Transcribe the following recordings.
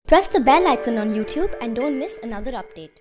Press the bell icon on YouTube and don't miss another update.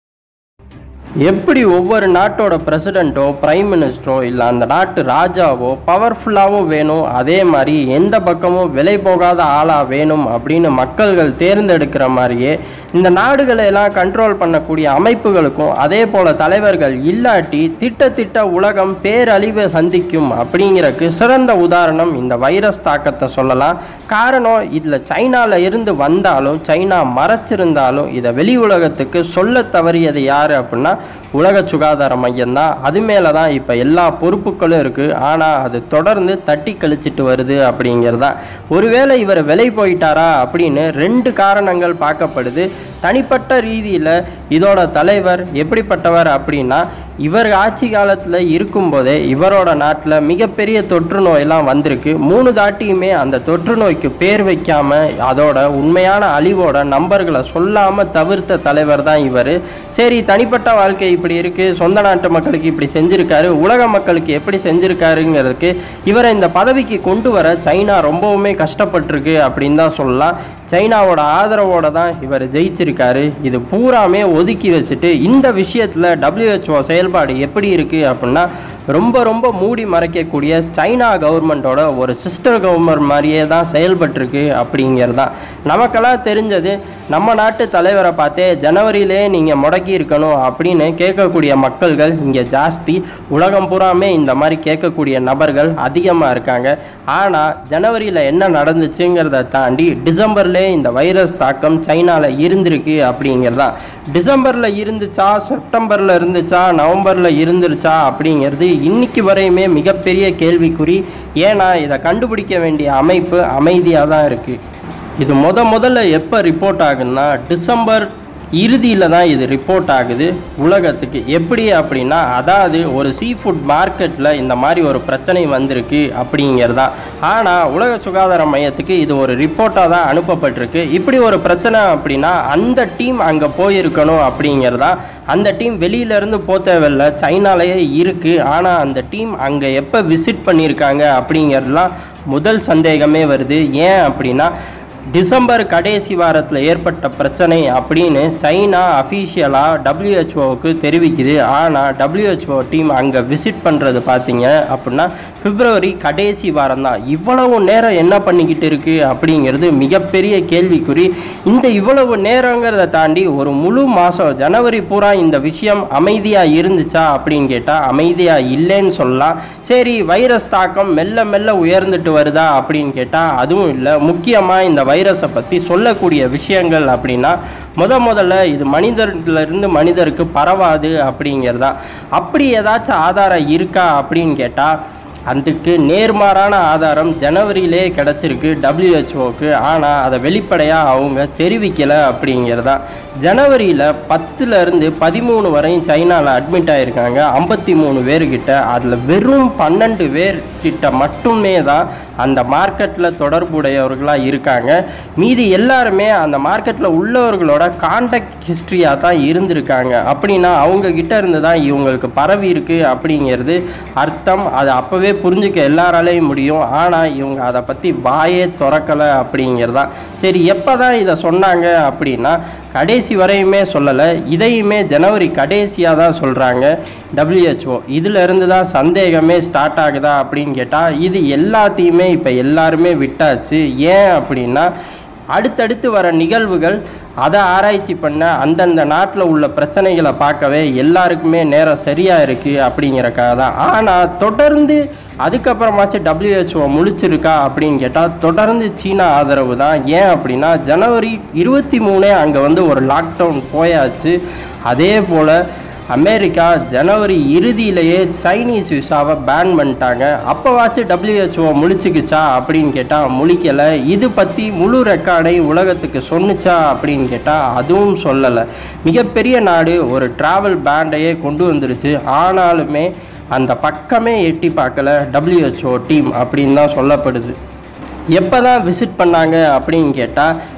எப்படி ஒவ்வொரு நாட்டோட பிரசிடெண்ட்டோ prime மினிஸ்டரோ இல்லை அந்த நாட்டு ராஜாவோ பவர்ஃபுல்லாகவும் வேணும் அதே மாதிரி எந்த பக்கமும் விலை போகாத ஆளாக வேணும் அப்படின்னு மக்கள்கள் தேர்ந்தெடுக்கிற மாதிரியே இந்த நாடுகளை எல்லாம் கண்ட்ரோல் பண்ணக்கூடிய அமைப்புகளுக்கும் அதே போல் தலைவர்கள் இல்லாட்டி திட்டத்திட்ட உலகம் பேரழிவை சந்திக்கும் அப்படிங்கிறக்கு சிறந்த உதாரணம் இந்த வைரஸ் தாக்கத்தை சொல்லலாம் காரணம் இதில் சைனாவில் இருந்து வந்தாலும் சைனா மறைச்சிருந்தாலும் இதை வெளி உலகத்துக்கு சொல்ல தவறியது யார் அப்படின்னா உலக சுகாதார மையம் தான் அது மேலே தான் இப்போ எல்லா பொறுப்புகளும் இருக்குது ஆனால் அது தொடர்ந்து தட்டி கழிச்சிட்டு வருது அப்படிங்கிறது தான் ஒருவேளை இவர் விலை போயிட்டாரா அப்படின்னு ரெண்டு காரணங்கள் பார்க்கப்படுது தனிப்பட்ட ரீதியில் இதோட தலைவர் எப்படிப்பட்டவர் அப்படின்னா இவர் ஆட்சி காலத்தில் இருக்கும்போதே இவரோட நாட்டில் மிகப்பெரிய தொற்று நோயெல்லாம் வந்திருக்கு மூணு தாட்டியுமே அந்த தொற்று நோய்க்கு பேர் வைக்காம அதோட உண்மையான அழிவோட நம்பர்களை சொல்லாமல் தவிர்த்த தலைவர் தான் இவர் சரி தனிப்பட்ட வாழ்க்கை இப்படி இருக்குது சொந்த நாட்டு மக்களுக்கு இப்படி செஞ்சுருக்காரு உலக மக்களுக்கு எப்படி செஞ்சுருக்காருங்கிறதுக்கு இவரை இந்த பதவிக்கு கொண்டு வர சைனா ரொம்பவுமே கஷ்டப்பட்டிருக்கு அப்படின்னு தான் சொல்லலாம் சைனாவோட ஆதரவோட தான் இவர் ஜெயிச்சிருக்காரு இது பூராமே ஒதுக்கி வச்சுட்டு இந்த விஷயத்தில் WHO செயல்பாடு எப்படி இருக்குது அப்படின்னா ரொம்ப ரொம்ப மூடி மறைக்கக்கூடிய சைனா கவர்மெண்ட்டோட ஒரு சிஸ்டர் கவர்மெண்ட் மாதிரியே தான் செயல்பட்டிருக்கு அப்படிங்கிறது தான் நமக்கெல்லாம் தெரிஞ்சது நம்ம நாட்டு தலைவரை பார்த்தே ஜனவரியிலே நீங்கள் முடக்கி இருக்கணும் அப்படின்னு கேட்கக்கூடிய மக்கள்கள் இங்கே ஜாஸ்தி உலகம் பூராமே இந்த மாதிரி கேட்கக்கூடிய நபர்கள் அதிகமாக இருக்காங்க ஆனால் ஜனவரியில் என்ன நடந்துச்சுங்கிறத தாண்டி டிசம்பர்லே இந்த வைரஸ் தாக்கம் சைனாவில் இருந்திருக்கு அப்படிங்கிறதா டிசம்பரில் இருந்துச்சா செப்டம்பரில் இருந்துச்சா நவம்பரில் இருந்துருச்சா அப்படிங்கிறது இன்னைக்கு வரையுமே மிகப்பெரிய கேள்விக்குறி ஏன்னா இதை கண்டுபிடிக்க வேண்டிய அமைப்பு அமைதியாக தான் இருக்குது இது முத முதல்ல எப்போ ரிப்போர்ட் ஆகுதுன்னா டிசம்பர் இறுதியில் தான் இது ரிப்போர்ட் ஆகுது உலகத்துக்கு எப்படி அப்படின்னா அதாவது ஒரு சீ ஃபுட் மார்க்கெட்டில் இந்த மாதிரி ஒரு பிரச்சனை வந்திருக்கு அப்படிங்கிறதா ஆனால் உலக சுகாதார மையத்துக்கு இது ஒரு ரிப்போர்ட்டாக தான் அனுப்பப்பட்டிருக்கு இப்படி ஒரு பிரச்சனை அப்படின்னா அந்த டீம் அங்கே போயிருக்கணும் அப்படிங்கிறதா அந்த டீம் வெளியிலேருந்து போ தேவையில்ல சைனாலேயே இருக்குது ஆனால் அந்த டீம் அங்கே எப்போ விசிட் பண்ணியிருக்காங்க அப்படிங்கிறதுலாம் முதல் சந்தேகமே வருது ஏன் அப்படின்னா டிசம்பர் கடைசி வாரத்தில் ஏற்பட்ட பிரச்சனை அப்படின்னு சைனா அஃபீஷியலாக டபிள்யூஹெச்ஓவுக்கு தெரிவிக்குது ஆனால் டபிள்யூஹெச்ஓ டீம் அங்கே விசிட் பண்ணுறது பார்த்தீங்க அப்படின்னா பிப்ரவரி கடைசி வாரம் தான் இவ்வளவு நேரம் என்ன பண்ணிக்கிட்டு இருக்குது அப்படிங்கிறது மிகப்பெரிய கேள்விக்குறி இந்த இவ்வளவு நேரங்கிறத தாண்டி ஒரு முழு மாதம் ஜனவரி பூரா இந்த விஷயம் அமைதியாக இருந்துச்சா அப்படின்னு கேட்டால் அமைதியாக இல்லைன்னு சொல்லலாம் சரி வைரஸ் தாக்கம் மெல்ல மெல்ல உயர்ந்துட்டு வருதா அப்படின்னு கேட்டால் அதுவும் இல்லை முக்கியமாக இந்த வைரஸை பற்றி சொல்லக்கூடிய விஷயங்கள் அப்படின்னா முத முதல்ல இது மனிதர்லேருந்து மனிதருக்கு பரவாது அப்படிங்கிறதா அப்படி ஏதாச்சும் ஆதாரம் இருக்கா அப்படின்னு கேட்டால் அதுக்கு நேர்மாறான ஆதாரம் ஜனவரியிலே கிடச்சிருக்கு டபிள்யூஹெச்ஓக்கு ஆனால் அதை வெளிப்படையாக அவங்க தெரிவிக்கலை அப்படிங்கிறதா ஜனவரியில் பத்துலேருந்து பதிமூணு வரையும் சைனாவில் அட்மிட் ஆகியிருக்காங்க ஐம்பத்தி மூணு பேர்கிட்ட அதில் வெறும் பன்னெண்டு பேர்கிட்ட மட்டுமே தான் அந்த மார்க்கெட்டில் தொடர்புடையவர்களாக இருக்காங்க மீதி எல்லாருமே அந்த மார்க்கெட்டில் உள்ளவர்களோட காண்டாக்ட் ஹிஸ்ட்ரியாக தான் இருந்திருக்காங்க அப்படின்னா அவங்க கிட்ட இருந்து தான் இவங்களுக்கு பரவி இருக்கு அப்படிங்கிறது அர்த்தம் அது அப்போவே புரிஞ்சுக்க எல்லாராலையும் முடியும் ஆனால் இவங்க அதை பற்றி வாயே திறக்கலை அப்படிங்கிறது தான் சரி எப்போ தான் இதை சொன்னாங்க அப்படின்னா கடைசி வரையுமே சொல்லலை இதையுமே ஜனவரி கடைசியாக தான் சொல்கிறாங்க டபிள்யூஹெச்ஓ இதில் இருந்து தான் சந்தேகமே ஸ்டார்ட் ஆகுதா அப்படின்னு கேட்டால் இது எல்லாத்தையுமே இப்போ எல்லாருமே விட்டாச்சு ஏன் அப்படின்னா அடுத்தடுத்து வர நிகழ்வுகள் அதை ஆராய்ச்சி பண்ண அந்தந்த நாட்டில் உள்ள பிரச்சனைகளை பார்க்கவே எல்லாருக்குமே நேரம் சரியாக இருக்குது அப்படிங்கிறக்காக தான் ஆனால் தொடர்ந்து அதுக்கப்புறமாச்சும் டபிள்யூஹெச்ஓ முழிச்சிருக்கா அப்படின்னு கேட்டால் தொடர்ந்து சீனா ஆதரவு தான் ஏன் அப்படின்னா ஜனவரி இருபத்தி மூணே அங்கே வந்து ஒரு லாக்டவுன் போயாச்சு அதே போல் அமெரிக்கா ஜனவரி இறுதியிலேயே சைனீஸ் விசாவை பேன் பண்ணிட்டாங்க அப்போவாச்சும் டபிள்யூஹெச்ஓ முழிச்சுக்குச்சா அப்படின்னு கேட்டால் முழிக்கலை இது பற்றி முழு ரெக்கார்டை உலகத்துக்கு சொன்னுச்சா அப்படின்னு கேட்டால் அதுவும் சொல்லலை மிகப்பெரிய நாடு ஒரு ட்ராவல் பேண்டையே கொண்டு வந்துருச்சு ஆனாலுமே அந்த பக்கமே எட்டி பார்க்கல டபிள்யூஹெச்ஓ டீம் அப்படின்னு தான் சொல்லப்படுது எப்போ தான் விசிட் பண்ணாங்க அப்படின்னு கேட்டால்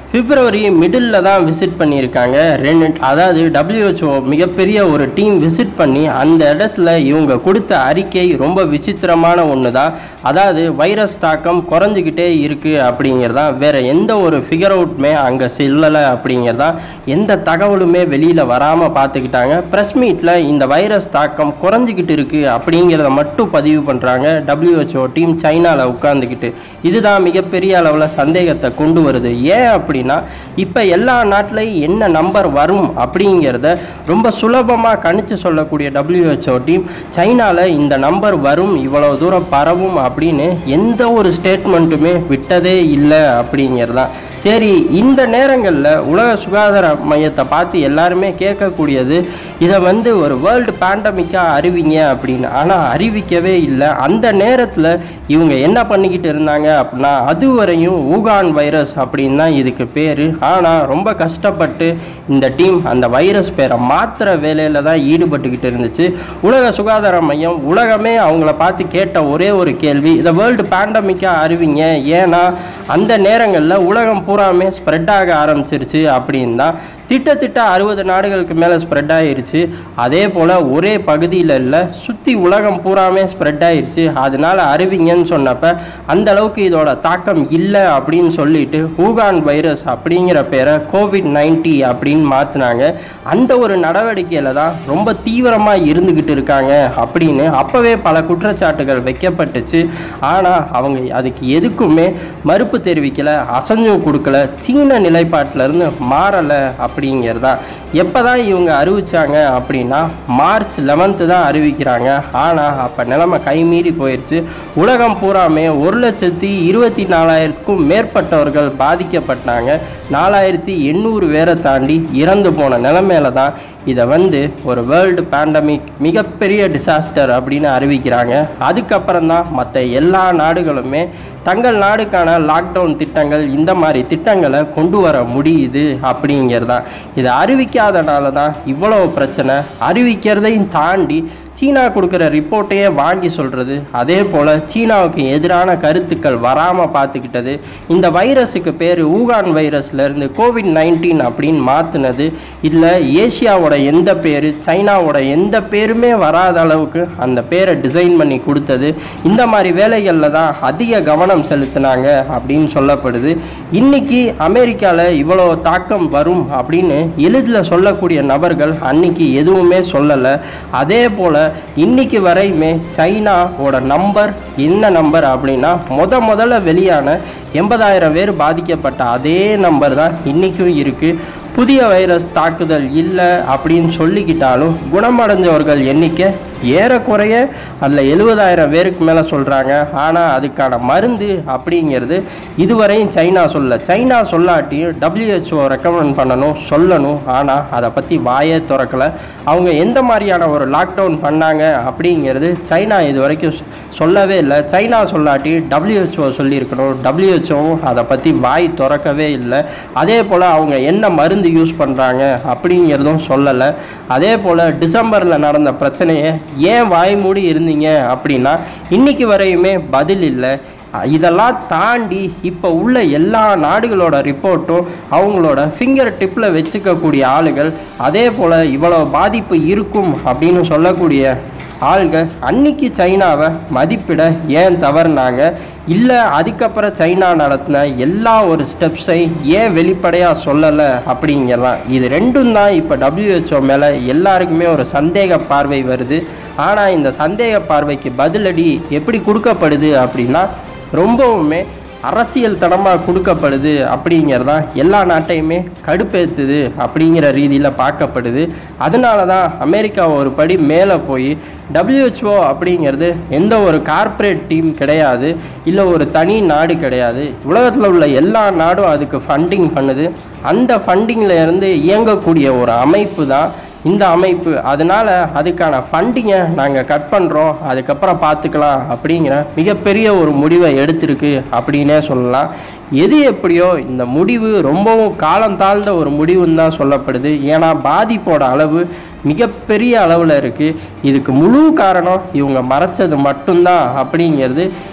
பிப்ரவரி மிடில் தான் விசிட் பண்ணியிருக்காங்க ரெண்டு அதாவது WHO மிகப்பெரிய ஒரு டீம் விசிட் பண்ணி அந்த இடத்துல இவங்க கொடுத்த அறிக்கை ரொம்ப விசித்திரமான ஒன்று தான் அதாவது வைரஸ் தாக்கம் குறைஞ்சிக்கிட்டே இருக்குது அப்படிங்கிறதா வேற எந்த ஒரு ஃபிகர் அவுட்மே அங்கே செல்லலை அப்படிங்கிறதா எந்த தகவலுமே வெளியில் வராமல் பார்த்துக்கிட்டாங்க ப்ரெஸ் மீட்டில் இந்த வைரஸ் தாக்கம் குறைஞ்சிக்கிட்டு இருக்குது அப்படிங்கிறத மட்டும் பதிவு பண்ணுறாங்க WHO டீம் சைனாவில் உட்காந்துக்கிட்டு இதுதான் மிகப்பெரிய அளவில் சந்தேகத்தை கொண்டு வருது ஏன் அப்படின்னா இப்போ எல்லா நாட்டிலையும் என்ன நம்பர் வரும் அப்படிங்கிறத ரொம்ப சுலபமாக கணிச்சு சொல்லக்கூடிய WHO டீம் சைனாவில் இந்த நம்பர் வரும் இவ்வளவு தூரம் பரவும் அப்படின்னு எந்த ஒரு ஸ்டேட்மெண்ட்டுமே விட்டதே இல்லை அப்படிங்கிறதான் சரி இந்த நேரங்களில் உலக சுகாதார மையத்தை பார்த்து எல்லாருமே கேட்கக்கூடியது இதை வந்து ஒரு வேர்ல்டு பேண்டமிக்காக அறிவிங்க அப்படின்னு ஆனால் அறிவிக்கவே இல்லை அந்த நேரத்தில் இவங்க என்ன பண்ணிக்கிட்டு இருந்தாங்க அப்படின்னா அதுவரையும் ஊகான் வைரஸ் அப்படின்னு தான் இதுக்கு பேர் ஆனால் ரொம்ப கஷ்டப்பட்டு இந்த டீம் அந்த வைரஸ் பேரை மாத்திர வேலையில் தான் ஈடுபட்டுக்கிட்டு இருந்துச்சு உலக சுகாதார மையம் உலகமே அவங்கள பார்த்து கேட்ட ஒரே ஒரு கேள்வி இதை வேர்ல்டு பேண்டமிக்காக அறிவிங்க ஏன்னா அந்த நேரங்களில் உலகம் பூராமே ஸ்ப்ரெட் ஆக ஆரம்பிச்சிருச்சு அப்படின்னு தான் திட்டத்திட்ட அறுபது நாடுகளுக்கு மேலே ஸ்ப்ரெட் ஆயிருச்சு அதே போல் ஒரே பகுதியில் இல்லை சுற்றி உலகம் பூராமே ஸ்ப்ரெட் ஆயிருச்சு அதனால அறிவிங்கன்னு சொன்னப்ப அந்த அளவுக்கு இதோட தாக்கம் இல்லை அப்படின்னு சொல்லிட்டு ஊகான் வைரஸ் அப்படிங்கிற பேரை கோவிட் நைன்டி அப்படின்னு மாற்றினாங்க அந்த ஒரு நடவடிக்கையில் தான் ரொம்ப தீவிரமாக இருந்துக்கிட்டு இருக்காங்க அப்படின்னு அப்போவே பல குற்றச்சாட்டுகள் வைக்கப்பட்டுச்சு ஆனால் அவங்க அதுக்கு எதுக்குமே மறுப்பு தெரிவிக்கலை அசஞ்சும் கொடுக்கல சீன நிலைப்பாட்டிலேருந்து மாறலை அப்படிங்கிறதா எப்போ தான் இவங்க அறிவிச்சாங்க அப்படின்னா மார்ச் லெவன்த்து தான் அறிவிக்கிறாங்க ஆனால் அப்போ நிலைமை கைமீறி போயிடுச்சு உலகம் பூராமே ஒரு லட்சத்தி இருபத்தி நாலாயிரத்துக்கும் மேற்பட்டவர்கள் பாதிக்கப்பட்டாங்க நாலாயிரத்தி எண்ணூறு பேரை தாண்டி இறந்து போன நிலைமையில தான் இதை வந்து ஒரு வேர்ல்டு பேண்டமிக் மிகப்பெரிய டிசாஸ்டர் அப்படின்னு அறிவிக்கிறாங்க அதுக்கப்புறம் தான் மற்ற எல்லா நாடுகளுமே தங்கள் நாடுக்கான லாக்டவுன் திட்டங்கள் இந்த மாதிரி திட்டங்களை கொண்டு வர முடியுது அப்படிங்கிறதான் இதை அறிவிக்காதனால தான் இவ்வளோ பிரச்சனை அறிவிக்கிறதையும் தாண்டி சீனா கொடுக்குற ரிப்போர்ட்டையே வாங்கி சொல்கிறது அதே போல் சீனாவுக்கு எதிரான கருத்துக்கள் வராமல் பார்த்துக்கிட்டது இந்த வைரஸுக்கு பேர் ஊகான் வைரஸ்லேருந்து கோவிட் நைன்டீன் அப்படின்னு மாற்றினது இதில் ஏசியாவோட எந்த பேர் சைனாவோட எந்த பேருமே வராத அளவுக்கு அந்த பேரை டிசைன் பண்ணி கொடுத்தது இந்த மாதிரி வேலைகளில் தான் அதிக கவனம் செலுத்தினாங்க அப்படின்னு சொல்லப்படுது இன்னைக்கு அமெரிக்காவில் இவ்வளோ தாக்கம் வரும் அப்படின்னு எளிதில் சொல்லக்கூடிய நபர்கள் அன்னைக்கு எதுவுமே சொல்லலை அதே போல் இன்னைக்கு வரையுமே சைனாவோட நம்பர் என்ன நம்பர் அப்படின்னா முத முதல்ல வெளியான எண்பதாயிரம் பேர் பாதிக்கப்பட்ட அதே நம்பர் தான் இன்றைக்கும் இருக்குது புதிய வைரஸ் தாக்குதல் இல்லை அப்படின்னு சொல்லிக்கிட்டாலும் குணமடைஞ்சவர்கள் எண்ணிக்கை ஏறக்குறைய அதில் எழுபதாயிரம் பேருக்கு மேலே சொல்கிறாங்க ஆனால் அதுக்கான மருந்து அப்படிங்கிறது இதுவரையும் சைனா சொல்ல சைனா சொல்லாட்டியும் WHO ரெக்கமெண்ட் பண்ணணும் சொல்லணும் ஆனால் அதை பற்றி வாயே திறக்கலை அவங்க எந்த மாதிரியான ஒரு லாக்டவுன் பண்ணாங்க அப்படிங்கிறது சைனா இது வரைக்கும் சொ- சொல்லவே இல்லை சைனா சொல்லாட்டி WHO சொல்லியிருக்கணும் டபிள்யூஹெச்ஓவும் அதை பற்றி வாய் திறக்கவே இல்லை அதே போல் அவங்க என்ன மருந்து யூஸ் பண்ணுறாங்க அப்படிங்கிறதும் சொல்லலை அதே போல் டிசம்பரில் நடந்த பிரச்சனையை ஏன் வாய் மூடி இருந்தீங்க அப்படின்னா இன்னைக்கு வரையுமே பதில் இல்லை இதெல்லாம் தாண்டி இப்போ உள்ள எல்லா நாடுகளோட ரிப்போர்ட்டும் அவங்களோட ஃபிங்கர் டிப்பில் வச்சுக்கக்கூடிய ஆளுகள் அதே போல் இவ்வளோ பாதிப்பு இருக்கும் அப்படின்னு சொல்லக்கூடிய ஆளுங்க அன்னைக்கு சைனாவை மதிப்பிட ஏன் தவறுனாங்க இல்லை அதுக்கப்புறம் சைனா நடத்தின எல்லா ஒரு ஸ்டெப்ஸை ஏன் வெளிப்படையாக சொல்லலை அப்படிங்கிறலாம் இது ரெண்டும் தான் இப்போ WHO மேலே எல்லாருக்குமே ஒரு சந்தேக பார்வை வருது ஆனால் இந்த சந்தேக பார்வைக்கு பதிலடி எப்படி கொடுக்கப்படுது அப்படின்னா ரொம்பவுமே அரசியல் தனமாக கொடுக்கப்படுது அப்படிங்கிறதான் எல்லா நாட்டையுமே கடுப்பேத்துது அப்படிங்கிற ரீதியில் பார்க்கப்படுது அதனால தான் அமெரிக்கா ஒரு படி மேலே போய் WHO அப்படிங்கிறது எந்த ஒரு கார்ப்பரேட் டீம் கிடையாது இல்லை ஒரு தனி நாடு கிடையாது உலகத்தில் உள்ள எல்லா நாடும் அதுக்கு ஃபண்டிங் பண்ணுது அந்த ஃபண்டிங்கில் இருந்து இயங்கக்கூடிய ஒரு அமைப்பு தான் இந்த அமைப்பு அதனால் அதுக்கான ஃபண்டிங்கை நாங்கள் கட் பண்ணுறோம் அதுக்கப்புறம் பார்த்துக்கலாம் அப்படிங்கிற மிகப்பெரிய ஒரு முடிவை எடுத்திருக்கு அப்படின்னே சொல்லலாம் எது எப்படியோ இந்த முடிவு ரொம்பவும் காலம் தாழ்ந்த ஒரு முடிவுன்னு தான் சொல்லப்படுது ஏன்னா பாதிப்போட அளவு மிகப்பெரிய அளவில் இருக்குது இதுக்கு முழு காரணம் இவங்க மறைச்சது மட்டும்தான் அப்படிங்கிறது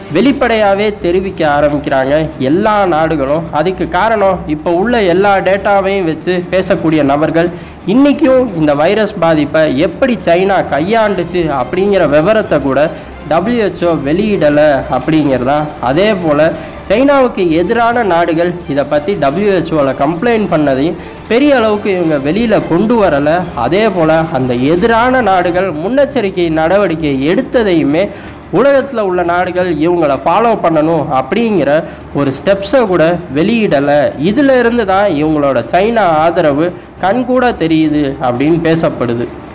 வெளிப்படையாகவே தெரிவிக்க ஆரம்பிக்கிறாங்க எல்லா நாடுகளும் அதுக்கு காரணம் இப்போ உள்ள எல்லா டேட்டாவையும் வச்சு பேசக்கூடிய நபர்கள் இன்றைக்கும் இந்த வைரஸ் பாதிப்பை எப்படி சைனா கையாண்டுச்சு அப்படிங்கிற விவரத்தை கூட WHO வெளியிடலை அப்படிங்கிறதா அதே போல் சைனாவுக்கு எதிரான நாடுகள் இதை பற்றி டபிள்யூஹெச்ஓவில் கம்ப்ளைண்ட் பண்ணதையும் பெரிய அளவுக்கு இவங்க வெளியில் கொண்டு வரலை அதே போல் அந்த எதிரான நாடுகள் முன்னெச்சரிக்கை நடவடிக்கை எடுத்ததையுமே உலகத்தில் உள்ள நாடுகள் இவங்களை ஃபாலோ பண்ணணும் அப்படிங்கிற ஒரு ஸ்டெப்ஸை கூட வெளியிடலை இதில் இருந்து தான் இவங்களோட சைனா ஆதரவு கண்கூட தெரியுது அப்படின்னு பேசப்படுது